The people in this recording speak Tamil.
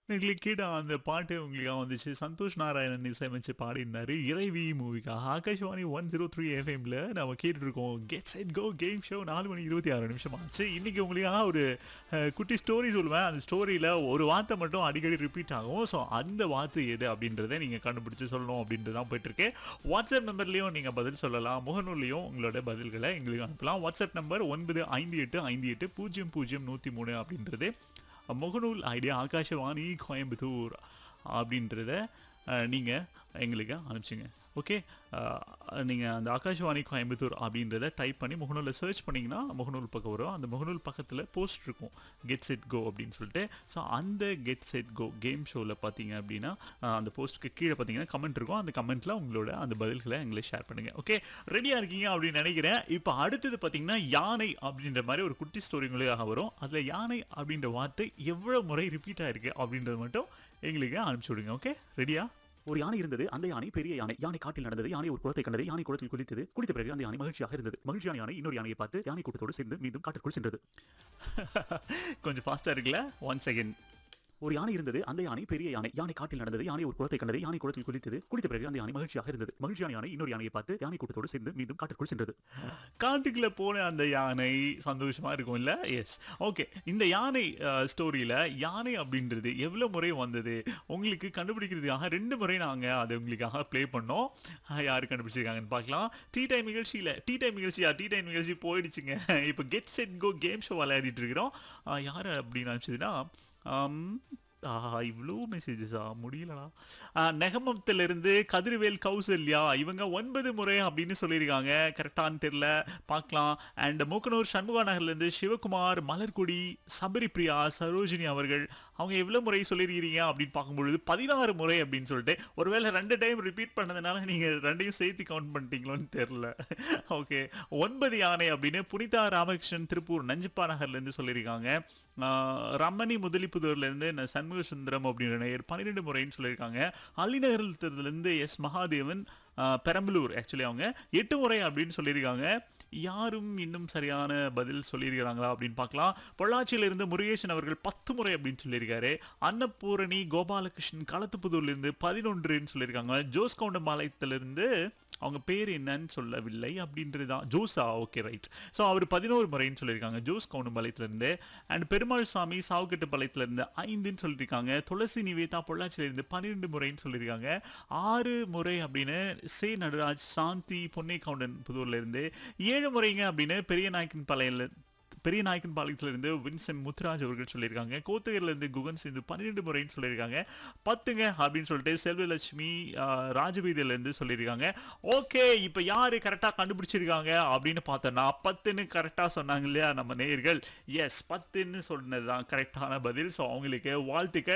எங்களுக்கு கேட்ட அந்த பாட்டு உங்களுக்கு வந்துச்சு சந்தோஷ் நாராயணன் இசையமைச்சு பாடினாரு இறைவி மூவிக்காக ஆகாஷ்வாணி ஒன் ஜீரோ த்ரீ எஃப்எம்ல நம்ம கேட்டுட்டு இருக்கோம் get set go game show நாலு மணி இருபத்தி ஆறு நிமிஷம் ஆச்சு இன்னைக்கு உங்களுக்காக ஒரு அஹ், குட்டி ஸ்டோரி சொல்லுவேன் அந்த ஸ்டோரியில் ஒரு வார்த்தை மட்டும் அடிக்கடி ரிப்பீட் ஆகும் ஸோ அந்த வார்த்தை எது அப்படின்றத நீங்கள் கண்டுபிடிச்சு சொல்லணும் அப்படின்றது தான் போயிட்டு இருக்கு வாட்ஸ்அப் நம்பர்லேயும் நீங்கள் பதில் சொல்லலாம் முகநூல்லையும் உங்களோட பதில்களை எங்களுக்கு அனுப்பலாம் வாட்ஸ்அப் நம்பர் ஒன்பது ஐந்து எட்டு ஐந்து எட்டு பூஜ்ஜியம் பூஜ்ஜியம் நூற்றி மூணு அப்படின்றது முகநூல் ஐடியா ஆகாஷவாணி கோயம்புத்தூர் அப்படின்றத நீங்கள் எங்களுக்கு அனுப்பிச்சிங்க ஓகே நீங்கள் அந்த ஆகாஷவாணி கோயம்புத்தூர் அப்படின்றத டைப் பண்ணி முகநூலில் சர்ச் பண்ணிங்கன்னா முகநூல் பக்கம் வரும் அந்த முகநூல் பக்கத்தில் போஸ்ட் இருக்கும் கெட் செட் கோ அப்படின்னு சொல்லிட்டு ஸோ அந்த கெட் செட் கோ கேம் ஷோவில் பார்த்தீங்க அப்படின்னா அஹ், அந்த போஸ்ட்டுக்கு கீழே பார்த்தீங்கன்னா கமெண்ட் இருக்கும் அந்த கமெண்ட்டில் உங்களோட அந்த பதில்களை எங்களை ஷேர் பண்ணுங்கள் ஓகே ரெடியாக இருக்கீங்க அப்படின்னு நினைக்கிறேன் இப்போ அடுத்தது பார்த்தீங்கன்னா யானை அப்படின்ற மாதிரி ஒரு குட்டி ஸ்டோரி உங்களுக்காக வரும் அதில் யானை அப்படின்ற வார்த்தை எவ்வளோ முறை ரிப்பீட் ஆயிருக்கு அப்படின்றது மட்டும் எங்களுக்கு அனுப்பிச்சி விடுங்க ஓகே ரெடியா ஒரு யானை இருந்தது அந்த யானை பெரிய யானை யானை காட்டில் நடந்தது யானை ஒரு குளத்தை கண்டது யானை குளத்தில் குளித்தது குளித்த பிறகு அந்த யானை மகிழ்ச்சியாக இருந்தது மகிழ்ச்சியான யானை இன்னொரு யானையை பார்த்து யானை கூட்டத்தோடு சேர்ந்து மீண்டும் காட்டிற்குள் சென்றது கொஞ்சம் ஃபாஸ்ட்டாக இருக்குல்ல ஒன் செகண்ட் ஒரு யானை இருந்தது அந்த யானை பெரிய யானை யானை காட்டில் நடந்தது யானை ஒரு குளத்தை கண்டது யானை குளத்தில் குளித்தது குளித்த பிறகு அந்த யானை மகிழ்ச்சியாக இருந்தது மகிழ்ச்சியான யானை இன்னொரு யானையை பார்த்து யானை கூட்டத்தோடு சேர்ந்து மீண்டும் காட்டிற்குள் சென்றது காட்டுக்குள்ள போன அந்த யானை சந்தோஷமா இருக்கும் இல்ல எஸ் ஓகே இந்த யானை ஸ்டோரியில யானை அப்படின்றது எவ்வளவு முறை வந்தது உங்களுக்கு கண்டுபிடிக்கிறதுக்காக ரெண்டு முறை நாங்க அதை உங்களுக்காக ப்ளே பண்ணோம் அஹ், யாரு கண்டுபிடிச்சிருக்காங்கன்னு பார்க்கலாம் டீ டைம் நிகழ்ச்சியில டீ டைம் நிகழ்ச்சியா டீ டைம் நிகழ்ச்சி போயிடுச்சுங்க இப்போ get set go game show விளையாடிட்டு இருக்கிறோம் அஹ், யாரு அப்படின்னு நினச்சதுன்னா இவ்வளோ மெசேஜஸா முடியலடா ஆஹ், நெகமத்திலிருந்து கதிர்வேல் கௌசல்யா இவங்க ஒன்பது முறை அப்படின்னு சொல்லியிருக்காங்க கரெக்டான்னு தெரியல பார்க்கலாம் அண்ட் மூக்கனூர் சண்முகா நகர்லேருந்து சிவகுமார் மலர்கொடி சபரி பிரியா சரோஜினி அவர்கள் அவங்க எவ்வளோ முறை சொல்லியிருக்கிறீங்க அப்படின்னு பார்க்கும்பொழுது பதினாறு முறை அப்படின்னு சொல்லிட்டு ஒருவேளை ரெண்டு டைம் ரிப்பீட் பண்ணதுனால நீங்கள் ரெண்டையும் சேர்த்து கவுண்ட் பண்ணிட்டீங்களோன்னு தெரில ஓகே ஒன்பது யானை அப்படின்னு புனிதா ராமகிருஷ்ணன் திருப்பூர் நஞ்சிப்பா நகர்லேருந்து சொல்லியிருக்காங்க ஆஹ், ரமணி முதலிப்புதூர்லேருந்து ந- சண்முக சுந்தரம் அப்படின்ற நேயர் பன்னிரெண்டு முறைன்னு சொல்லியிருக்காங்க அள்ளிநகரத்துலேருந்து எஸ் மகாதேவன் ஆஹ், பெரம்பலூர் ஆக்சுவலி அவங்க எட்டு முறை அப்படின்னு சொல்லியிருக்காங்க யாரும் இன்னும் சரியான பதில் சொல்லியிருக்கிறாங்களா அப்படின்னு பார்க்கலாம் பொள்ளாச்சியிலிருந்து முருகேசன் அவர்கள் பத்து முறை அப்படின்னு சொல்லியிருக்காரு அன்னபூரணி கோபாலகிருஷ்ணன் களத்துப்புதூர்லேருந்து பதினொன்றுன்னு சொல்லியிருக்காங்க ஜோஸ் கவுண்டம்பாளையத்திலிருந்து அவங்க பேர் என்னன்னு சொல்லவில்லை அப்படின்றது தான் ஜோஸா ஓகே ரைட் ஸோ அவர் பதினோரு முறைன்னு சொல்லியிருக்காங்க ஜோஸ் கவுண்டம்பாளையத்திலிருந்து அண்ட் பெருமாள் சாமி சாவுக்கட்டுப்பாளையத்திலிருந்து ஐந்துன்னு சொல்லியிருக்காங்க துளசி நிவேதா பொள்ளாச்சியிலிருந்து பன்னிரெண்டு முறைன்னு சொல்லியிருக்காங்க ஆறு முறை அப்படின்னு சே நடராஜ் சாந்தி பொன்னை கவுண்டன் புதூர்ல இருந்து ஏழு முறைங்க அப்படின்னு பெரிய நாயக்கன் பாளையில பெரிய நாயக்கன் பாளையத்திலிருந்து வின்சென்ட் முத்துராஜ் அவர்கள் சொல்லியிருக்காங்க கோத்தகிரில இருந்து குகன் சிந்து பன்னிரெண்டு முறைன்னு சொல்லியிருக்காங்க பத்துங்க அப்படின்னு சொல்லிட்டு செல்வலட்சுமி ஆஹ், ராஜவீதியில இருந்து சொல்லியிருக்காங்க ஓகே இப்போ யாரு கரெக்டாக கண்டுபிடிச்சிருக்காங்க அப்படின்னு பார்த்தோன்னா பத்துன்னு கரெக்டாக சொன்னாங்க இல்லையா நம்ம நேயர்கள் எஸ் பத்துன்னு சொன்னது தான் கரெக்டான பதில் ஸோ அவங்களுக்கு வாழ்த்துக்கள்